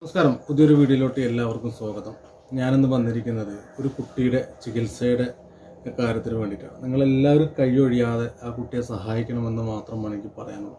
നമസ്കാരം പുതിയൊരു വീഡിയോയിലോട്ട് എല്ലാവർക്കും സ്വാഗതം ഞാനിന്ന് വന്നിരിക്കുന്നത് ഒരു കുട്ടിയുടെ ചികിത്സയുടെ കാര്യത്തിന് വേണ്ടിയിട്ടാണ് നിങ്ങളെല്ലാവരും കഴിയൊഴിയാതെ ആ കുട്ടിയെ സഹായിക്കണമെന്ന് മാത്രമാണ് എനിക്ക് പറയാനുള്ളത്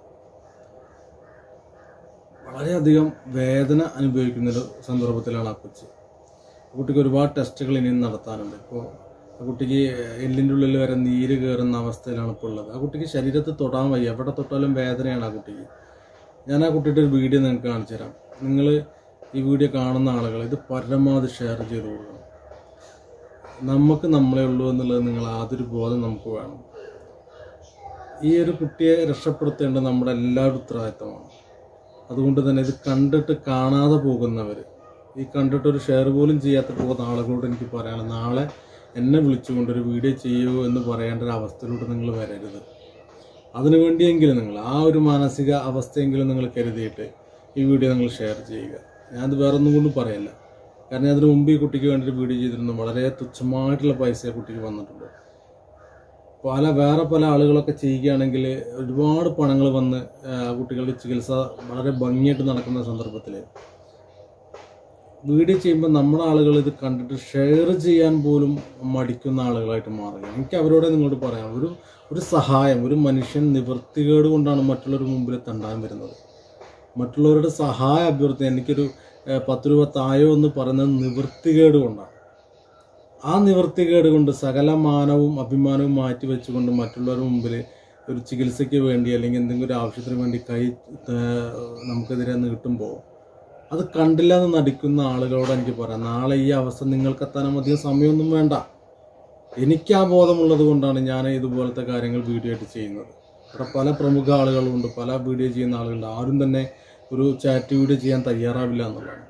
വളരെയധികം വേദന അനുഭവിക്കുന്ന ഒരു സന്ദർഭത്തിലാണ് ആ കൊച്ച് ആ കുട്ടിക്ക് ഒരുപാട് ടെസ്റ്റുകൾ ഇനിയും നടത്താനുണ്ട് ഇപ്പോൾ ആ കുട്ടിക്ക് എല്ലിൻ്റെ ഉള്ളിൽ വരെ നീര് കയറുന്ന അവസ്ഥയിലാണ് ഇപ്പോൾ ഉള്ളത് ആ കുട്ടിക്ക് ശരീരത്തിൽ തൊടാൻ വയ്യ എവിടെ തൊട്ടാലും വേദനയാണ് ആ കുട്ടിക്ക് ഞാൻ ആ കുട്ടിയുടെ ഒരു വീഡിയോ നിങ്ങൾക്ക് കാണിച്ചു തരാം നിങ്ങൾ ഈ വീഡിയോ കാണുന്ന ആളുകൾ ഇത് പരമാവധി ഷെയർ ചെയ്ത് കൊടുക്കണം നമുക്ക് നമ്മളെ ഉള്ളൂ എന്നുള്ളത് നിങ്ങൾ ആദ്യൊരു ബോധം നമുക്ക് വേണം ഈ ഒരു കുട്ടിയെ രക്ഷപ്പെടുത്തേണ്ടത് നമ്മുടെ എല്ലാവരുടെ ഉത്തരവാദിത്തമാണ് അതുകൊണ്ട് തന്നെ ഇത് കണ്ടിട്ട് കാണാതെ പോകുന്നവർ ഈ കണ്ടിട്ട് ഒരു ഷെയർ പോലും ചെയ്യാത്ത പോകുന്ന ആളുകളോട് എനിക്ക് പറയാനുള്ളത് നാളെ എന്നെ വിളിച്ചുകൊണ്ട് ഒരു വീഡിയോ ചെയ്യൂ എന്ന് പറയേണ്ട ഒരു അവസ്ഥയിലോട്ട് നിങ്ങൾ വരരുത് അതിനു വേണ്ടിയെങ്കിലും നിങ്ങൾ ആ ഒരു മാനസിക അവസ്ഥയെങ്കിലും നിങ്ങൾ കരുതിയിട്ട് ഈ വീഡിയോ നിങ്ങൾ ഷെയർ ചെയ്യുക ഞാനത് വേറെ ഒന്നും കൊണ്ടും പറയല്ല കാരണം അതിന് മുമ്പ് ഈ കുട്ടിക്ക് വേണ്ടി ഒരു വീഡിയോ ചെയ്തിരുന്നു വളരെ തുച്ഛമായിട്ടുള്ള പൈസ ആ കുട്ടിക്ക് വന്നിട്ടുണ്ട് പല വേറെ പല ആളുകളൊക്കെ ചെയ്യുകയാണെങ്കിൽ ഒരുപാട് പണങ്ങൾ വന്ന് ആ കുട്ടികളുടെ ചികിത്സ വളരെ ഭംഗിയായിട്ട് നടക്കുന്ന സന്ദർഭത്തിൽ വീഡിയോ ചെയ്യുമ്പോൾ നമ്മുടെ ആളുകൾ ഇത് കണ്ടിട്ട് ഷെയർ ചെയ്യാൻ പോലും മടിക്കുന്ന ആളുകളായിട്ട് മാറുകയാണ് എനിക്ക് അവരോട് നിങ്ങളോട് പറയാം ഒരു ഒരു സഹായം ഒരു മനുഷ്യൻ നിവൃത്തികേട് കൊണ്ടാണ് മറ്റുള്ളവരുടെ മുമ്പിൽ തണ്ടാൻ വരുന്നത് മറ്റുള്ളവരുടെ സഹായം അഭ്യർത്ഥന എനിക്കൊരു ഏഹ്, പത്ത് രൂപ തായോ എന്ന് പറയുന്നത് നിവൃത്തികേട് കൊണ്ടാണ് ആ നിവൃത്തികേട് കൊണ്ട് സകല മാനവും അഭിമാനവും മാറ്റി വെച്ചുകൊണ്ട് മറ്റുള്ളവരുടെ മുമ്പിൽ ഒരു ചികിത്സയ്ക്ക് വേണ്ടി അല്ലെങ്കിൽ എന്തെങ്കിലും ഒരു ആവശ്യത്തിന് വേണ്ടി കൈ ഏഹ്, നമുക്കെതിരെ നീട്ടുമ്പോൾ അത് കണ്ടില്ല എന്ന് നടിക്കുന്ന ആളുകളോട് എനിക്ക് പറയാം നാളെ ഈ അവസ്ഥ നിങ്ങൾക്കെത്താനും അധികം സമയമൊന്നും വേണ്ട എനിക്ക് ആ ബോധമുള്ളത് കൊണ്ടാണ് ഞാൻ ഇതുപോലത്തെ കാര്യങ്ങൾ വീഡിയോ ആയിട്ട് ചെയ്യുന്നത് ഇവിടെ പല പ്രമുഖ ആളുകളുണ്ട് പല വീഡിയോ ചെയ്യുന്ന ആളുകളുണ്ട് ആരും തന്നെ ഒരു ചാറ്റ് വീഡിയോ ചെയ്യാൻ തയ്യാറാവില്ല എന്നുള്ളതാണ്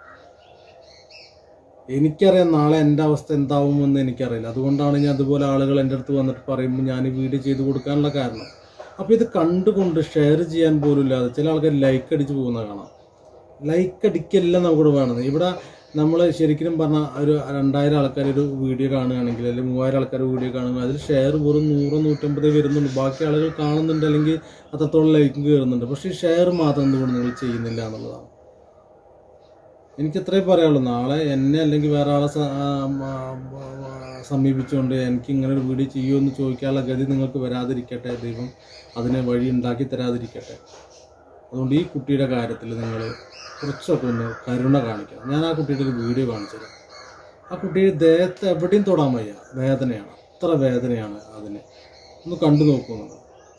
എനിക്കറിയാം നാളെ എൻ്റെ അവസ്ഥ എന്താവുമെന്ന് എനിക്കറിയില്ല അതുകൊണ്ടാണ് ഞാൻ അതുപോലെ ആളുകൾ എൻ്റെ അടുത്ത് വന്നിട്ട് പറയുമ്പോൾ ഞാൻ ഈ വീഡിയോ ചെയ്ത് കൊടുക്കാനുള്ള കാരണം അപ്പോൾ ഇത് കണ്ടുകൊണ്ട് ഷെയർ ചെയ്യാൻ പോലും ഇല്ലാതെ ചില ആൾക്കാർ ലൈക്ക് അടിച്ച് പോകുന്നത് കാണാം ലൈക്ക് അടിക്കല്ല നമുക്കിവിടെ വേണത് ഇവിടെ നമ്മൾ ശരിക്കും പറഞ്ഞാൽ ഒരു രണ്ടായിരം ആൾക്കാർ ഒരു വീഡിയോ കാണുകയാണെങ്കിൽ അല്ലെങ്കിൽ മൂവായിരം ആൾക്കാർ വീഡിയോ കാണുകയാണെങ്കിൽ അതിൽ ഷെയർ വെറും നൂറോ നൂറ്റമ്പതേ വരുന്നുള്ളൂ ബാക്കി ആളുകൾ കാണുന്നുണ്ട് അല്ലെങ്കിൽ അത്രത്തോളം ലൈക്ക് കയറുന്നുണ്ട് പക്ഷേ ഷെയർ മാത്രം എന്തുകൊണ്ട് നിങ്ങൾ ചെയ്യുന്നില്ല എന്നുള്ളതാണ് എനിക്ക് ഇത്രേ പറയുള്ളൂ നാളെ എന്നെ അല്ലെങ്കിൽ വേറെ ആളെ സ- ആ, ആ, ആ, സമീപിച്ചുകൊണ്ട് എനിക്ക് ഇങ്ങനെ ഒരു വീഡിയോ ചെയ്യുമോ എന്ന് ചോദിക്കാനുള്ള ഗതി നിങ്ങൾക്ക് വരാതിരിക്കട്ടെ ദൈവം അതിനെ വഴി ഉണ്ടാക്കി തരാതിരിക്കട്ടെ അതുകൊണ്ട് ഈ കുട്ടിയുടെ കാര്യത്തിൽ നിങ്ങൾ കുറച്ചൊക്കെ ഒന്ന് കരുണ കാണിക്കണം ഞാൻ ആ കുട്ടിയുടെ ഒരു വീഡിയോ കാണിച്ചത് ആ കുട്ടിയുടെ ദേഹത്ത് എവിടെയും തൊടാൻ വയ്യ വേദനയാണ് അത്ര വേദനയാണ് അതിന് ഒന്ന് കണ്ടു നോക്കൂ നിങ്ങൾ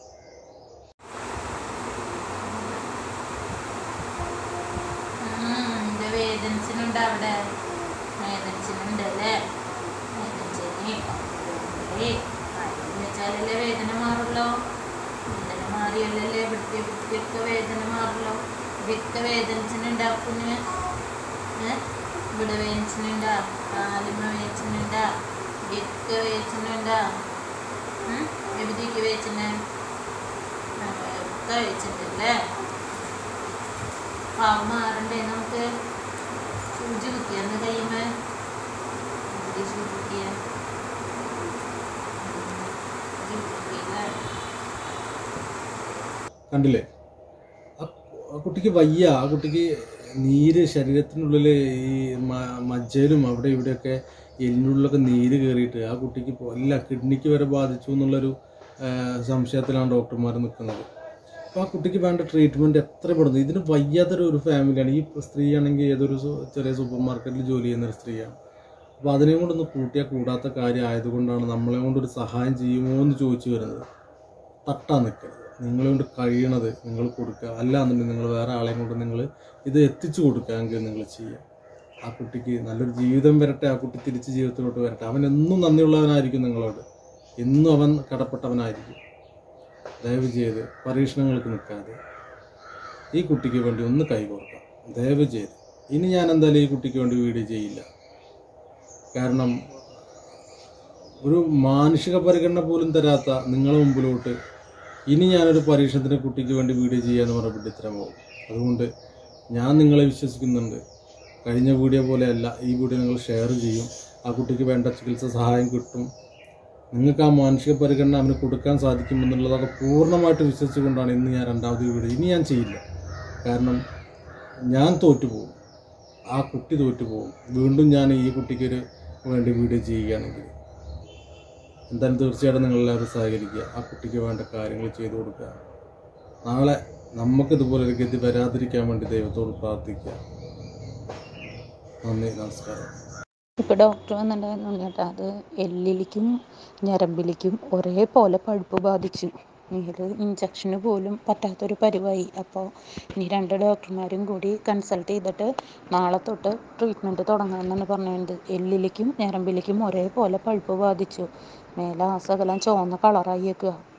എന്റെ വേദനിച്ചിനുണ്ട് അവിടെ വേദനിച്ചിനുണ്ട് അല്ലേ വേദനിച്ചിന് വെച്ചാലല്ലേ വേദന മാറുള്ളൂ വേദന മാറിയല്ലേ ഇവിടുത്തെ ഇവിടുത്തെ വേദന മാറുള്ളൂ ഇവിടുത്തെ വേദനിച്ചിനുണ്ട് അപ്പന് ഇവിടെ വേദനിച്ചിനുണ്ടാ കാലിമ വേദനിച്ചിനുണ്ടാ ഇവിടുത്തെ വേദനിച്ചിനുണ്ടാ എവിടേക്ക് വേദന ഒക്കെ വെച്ചിട്ടുണ്ടല്ലേ പാവം മാറണ്ടേ നമുക്ക് സൂചി കുത്തിയെന്ന് കയ്യുമ്പോ ഇവിടെ സൂചി കുത്തിയ സൂചി കുത്തിയില്ലേ? കണ്ടില്ലേ ആ ആ കുട്ടിക്ക് വയ്യ ആ കുട്ടിക്ക് നീര് ശരീരത്തിനുള്ളിൽ ഈ മ- മജ്ജയിലും അവിടെ ഇവിടെയൊക്കെ എല്ലിനുള്ളിലൊക്കെ നീര് കയറിയിട്ട് ആ കുട്ടിക്ക് ഇപ്പോൾ ഇല്ല കിഡ്നിക്ക് വരെ ബാധിച്ചു എന്നുള്ളൊരു ആ, സംശയത്തിലാണ് ഡോക്ടർമാർ നിൽക്കുന്നത് അപ്പോൾ ആ കുട്ടിക്ക് വേണ്ട ട്രീറ്റ്മെൻറ്റ് എത്ര പെടുന്നു ഇതിന് വയ്യാത്തൊരു ഒരു ഫാമിലിയാണ് ഈ സ്ത്രീ ആണെങ്കിൽ ഏതൊരു സു- ചെറിയ സൂപ്പർ മാർക്കറ്റിൽ ജോലി ചെയ്യുന്ന ഒരു സ്ത്രീയാണ് അപ്പോൾ അതിനെയും കൊണ്ടൊന്ന് കൂട്ടിയാൽ കൂടാത്ത കാര്യം ആയതുകൊണ്ടാണ് നമ്മളെ കൊണ്ടൊരു സഹായം ചെയ്യുമോ എന്ന് ചോദിച്ചു വരുന്നത് തട്ടാൻ നിൽക്കരുത് നിങ്ങളെ കൊണ്ട് കഴിയണത് നിങ്ങൾ കൊടുക്കുക അല്ലാന്നുണ്ടെങ്കിൽ നിങ്ങൾ വേറെ ആളെയും കൊണ്ട് നിങ്ങൾ ഇത് എത്തിച്ചു കൊടുക്കാമെങ്കിൽ നിങ്ങൾ ചെയ്യുക ആ കുട്ടിക്ക് നല്ലൊരു ജീവിതം വരട്ടെ ആ കുട്ടി തിരിച്ച് ജീവിതത്തിലോട്ട് വരട്ടെ അവൻ എന്നും നന്ദിയുള്ളവനായിരിക്കും നിങ്ങളോട് എന്നും അവൻ കടപ്പെട്ടവനായിരിക്കും ദയവ് ചെയ്ത് പരീക്ഷണങ്ങൾക്ക് നിൽക്കാതെ ഈ കുട്ടിക്ക് വേണ്ടി ഒന്ന് കൈകോർക്കാം ദയവ് ചെയ്ത് ഇനി ഞാൻ എന്തായാലും ഈ കുട്ടിക്ക് വേണ്ടി വീഡിയോ ചെയ്യില്ല കാരണം ഒരു മാനുഷിക പരിഗണന പോലും തരാത്ത നിങ്ങളെ മുമ്പിലോട്ട് ഇനി ഞാനൊരു പരീക്ഷണത്തിന് കുട്ടിക്ക് വേണ്ടി വീഡിയോ ചെയ്യാന്ന് പറഞ്ഞിട്ട് ഇത്തരം പോകും അതുകൊണ്ട് ഞാൻ നിങ്ങളെ വിശ്വസിക്കുന്നുണ്ട് കഴിഞ്ഞ വീഡിയോ പോലെയല്ല ഈ വീഡിയോ നിങ്ങൾ ഷെയർ ചെയ്യും ആ കുട്ടിക്ക് വേണ്ട ചികിത്സ സഹായം കിട്ടും നിങ്ങൾക്ക് ആ മാനുഷിക പരിഗണന അവന് കൊടുക്കാൻ സാധിക്കുമെന്നുള്ളതൊക്കെ പൂർണ്ണമായിട്ട് വിശ്വസിച്ചുകൊണ്ടാണ് ഇന്ന് ഞാൻ രണ്ടാമത് വീഡിയോ ഇനി ഞാൻ ചെയ്യില്ല കാരണം ഞാൻ തോറ്റുപോകും ആ കുട്ടി തോറ്റു പോകും വീണ്ടും ഞാൻ ഈ കുട്ടിക്കൊരു വേണ്ടി വീഡിയോ ചെയ്യുകയാണെങ്കിൽ എന്തായാലും തീർച്ചയായിട്ടും നിങ്ങളെല്ലാവരും സഹകരിക്കുക ആ കുട്ടിക്ക് വേണ്ട കാര്യങ്ങൾ ചെയ്തു കൊടുക്കുക നാളെ നമുക്കിതുപോലൊരു ഗതി വരാതിരിക്കാൻ വേണ്ടി ദൈവത്തോട് പ്രാർത്ഥിക്കുക നന്ദി നമസ്കാരം ഇപ്പോൾ ഡോക്ടർ വന്നിട്ടുണ്ടായിരുന്നു കേട്ടോ അത് എല്ലിലേക്കും ഞരമ്പിലേക്കും ഒരേപോലെ പഴുപ്പ് ബാധിച്ചു ഇത് ഇഞ്ചക്ഷന് പോലും പറ്റാത്തൊരു പരിവായി അപ്പോൾ ഇനി രണ്ട് ഡോക്ടർമാരും കൂടി കൺസൾട്ട് ചെയ്തിട്ട് നാളെ തൊട്ട് ട്രീറ്റ്മെൻറ്റ് തുടങ്ങാമെന്നാണ് പറഞ്ഞത് എല്ലിലേക്കും ഞരമ്പിലേക്കും ഒരേപോലെ പഴുപ്പ് ബാധിച്ചു മേലാസകലം ചുവന്ന കളറായി വെക്കുക